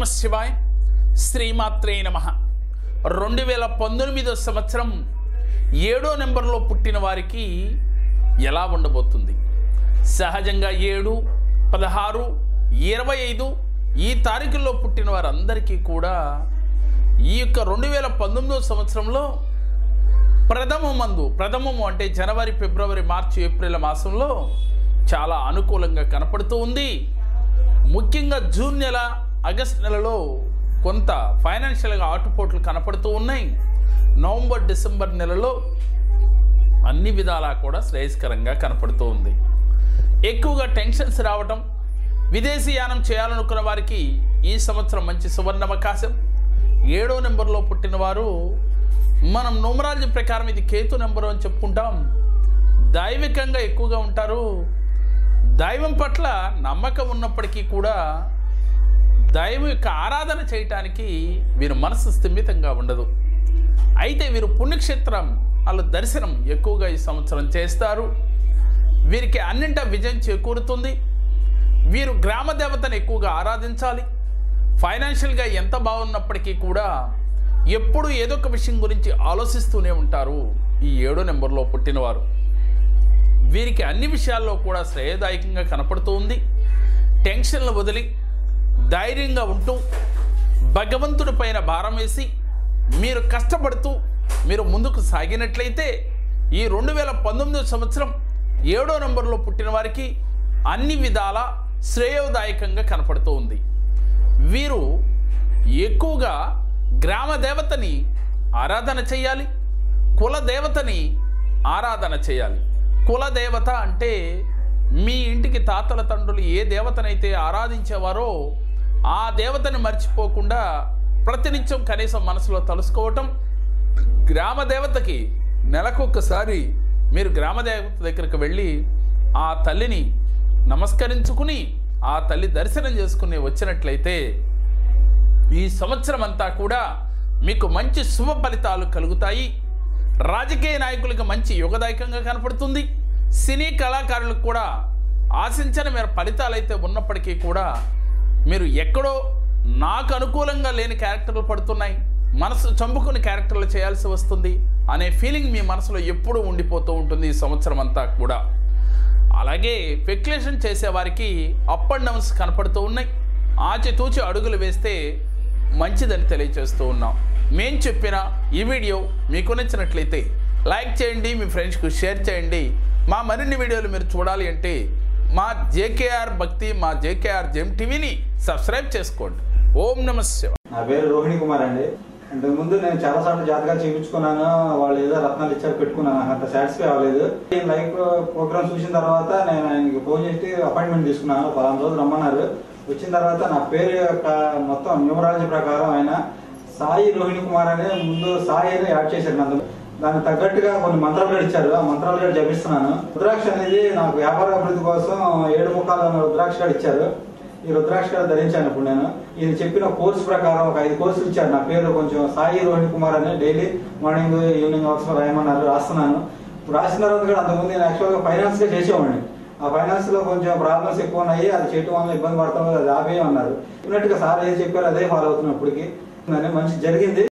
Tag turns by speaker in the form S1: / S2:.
S1: నమ శివాయ్ శ్రీమాత్రే నమ రెండు వేల పంతొమ్మిదో సంవత్సరం ఏడో నెంబర్లో పుట్టిన వారికి ఎలా ఉండబోతుంది సహజంగా ఏడు పదహారు ఇరవై ఐదు ఈ తారీఖుల్లో పుట్టిన వారందరికీ కూడా ఈ యొక్క రెండు వేల పంతొమ్మిదో సంవత్సరంలో ప్రథమ మందు ప్రథమము అంటే జనవరి ఫిబ్రవరి మార్చి ఏప్రిల్ మాసంలో చాలా అనుకూలంగా కనపడుతూ ఉంది ముఖ్యంగా జూన్ నెల ఆగస్ట్ నెలలో కొంత ఫైనాన్షియల్గా ఆటుపోట్లు కనపడుతూ ఉన్నాయి నవంబర్ డిసెంబర్ నెలలో అన్ని విధాలా కూడా శ్రేయస్కరంగా కనపడుతూ ఉంది ఎక్కువగా టెన్షన్స్ రావటం విదేశీయానం చేయాలనుకున్న వారికి ఈ సంవత్సరం మంచి సువర్ణ అవకాశం ఏడో నెంబర్లో పుట్టిన వారు మనం న్యూమరాలజీ ప్రకారం ఇది కేతు నెంబరు అని చెప్పుకుంటాం దైవికంగా ఎక్కువగా ఉంటారు దైవం పట్ల నమ్మకం ఉన్నప్పటికీ కూడా దైవం యొక్క ఆరాధన చేయటానికి వీరి మనసు స్థిమితంగా ఉండదు అయితే వీరు పుణ్యక్షేత్రం వాళ్ళ దర్శనం ఎక్కువగా ఈ సంవత్సరం చేస్తారు వీరికి అన్నింటా విజయం చేకూరుతుంది వీరు గ్రామ దేవతను ఎక్కువగా ఆరాధించాలి ఫైనాన్షియల్గా ఎంత బాగున్నప్పటికీ కూడా ఎప్పుడు ఏదో ఒక విషయం గురించి ఆలోచిస్తూనే ఉంటారు ఈ ఏడో నెంబర్లో పుట్టినవారు వీరికి అన్ని విషయాల్లో కూడా శ్రేయదాయకంగా కనపడుతూ ఉంది టెన్షన్లు వదిలి ధైర్యంగా ఉంటూ భగవంతుడి పైన భారం వేసి మీరు కష్టపడుతూ మీరు ముందుకు సాగినట్లయితే ఈ రెండు వేల పంతొమ్మిదో సంవత్సరం ఏడో నెంబర్లో పుట్టిన వారికి అన్ని విధాల శ్రేయోదాయకంగా కనపడుతూ ఉంది వీరు ఎక్కువగా గ్రామ దేవతని ఆరాధన చేయాలి కుల దేవతని ఆరాధన చేయాలి కుల దేవత అంటే మీ ఇంటికి తాతల తండ్రులు ఏ దేవతనైతే ఆరాధించేవారో ఆ దేవతని మర్చిపోకుండా ప్రతినిత్యం కనీసం మనసులో తలుసుకోవటం గ్రామ దేవతకి నెలకొక్కసారి మీరు గ్రామ దేవత దగ్గరికి వెళ్ళి ఆ తల్లిని నమస్కరించుకుని ఆ తల్లి దర్శనం చేసుకుని వచ్చినట్లయితే ఈ సంవత్సరం అంతా కూడా మీకు మంచి శుభ ఫలితాలు కలుగుతాయి రాజకీయ నాయకులకు మంచి యుగదాయకంగా కనపడుతుంది సినీ కళాకారులకు కూడా ఆశించని మీరు ఫలితాలు అయితే ఉన్నప్పటికీ కూడా మీరు ఎక్కడో నాకు అనుకూలంగా లేని క్యారెక్టర్లు పడుతున్నాయి మనసు చంపుకుని క్యారెక్టర్లు చేయాల్సి వస్తుంది అనే ఫీలింగ్ మీ మనసులో ఎప్పుడూ ఉండిపోతూ ఉంటుంది ఈ సంవత్సరం అంతా కూడా అలాగే స్పెక్యులేషన్ చేసేవారికి అప్ అండ్ డౌన్స్ కనపడుతూ ఉన్నాయి ఆచితూచి అడుగులు వేస్తే మంచిదని తెలియజేస్తూ ఉన్నాం మేం చెప్పిన ఈ వీడియో మీకు నచ్చినట్లయితే లైక్ చేయండి మీ ఫ్రెండ్స్కు షేర్ చేయండి మా మరిన్ని వీడియోలు మీరు చూడాలి అంటే మా జేకేఆర్ భక్తి మా జేకేఆర్ జెమ్ టీవీని సబ్స్క్రైబ్ చేసుకోండి ఓం నమ శివ
S2: నా పేరు రోహిణి కుమార్ అండి ఇంతకు ముందు నేను చాలా సార్లు జాతకాలు చేయించుకున్నాను వాళ్ళు ఏదో రత్నాలు ఇచ్చారు పెట్టుకున్నాను నాకు అంత సాటిస్ఫై అవ్వలేదు ఈ లైవ్ ప్రోగ్రామ్ చూసిన తర్వాత నేను ఆయనకి ఫోన్ చేసి అపాయింట్మెంట్ తీసుకున్నాను పలానా రోజు రమ్మన్నారు వచ్చిన తర్వాత నా పేరు యొక్క మొత్తం న్యూమరాలజీ ప్రకారం ఆయన సాయి రోహిణి కుమార్ అనే ముందు సాయి అని యాడ్ చేశారు నన్ను దానికి తగ్గట్టుగా కొన్ని మంత్రాలు కూడా ఇచ్చారు ఆ మంత్రాలు కూడా జపిస్తున్నాను రుద్రాక్ష అనేది నాకు వ్యాపార అభివృద్ధి కోసం ఏడు ముఖాలు అన్న రుద్రాక్ష కూడా ఇచ్చారు ఈ రుద్రాక్ష కూడా ధరించాను ఇప్పుడు నేను ఇది చెప్పిన కోర్సు ప్రకారం ఒక ఐదు కోర్సులు ఇచ్చారు నా పేరు కొంచెం సాయి రోహిణి కుమార్ అని డైలీ మార్నింగ్ ఈవినింగ్ అవర్స్ లో రాయమన్నారు రాస్తున్నాను ఇప్పుడు రాసిన తర్వాత కూడా అంతకుముందు నేను యాక్చువల్గా ఫైనాన్స్ గా చేసేవాడిని ఆ ఫైనాన్స్ లో కొంచెం ప్రాబ్లమ్స్ ఎక్కువ ఉన్నాయి అది చేయటం వల్ల ఇబ్బంది పడతాం అది ఆపేయమన్నారు ఉన్నట్టుగా సార్ ఏది చెప్పారు అదే ఫాలో అవుతున్నాం ఇప్పటికి మంచి జరిగింది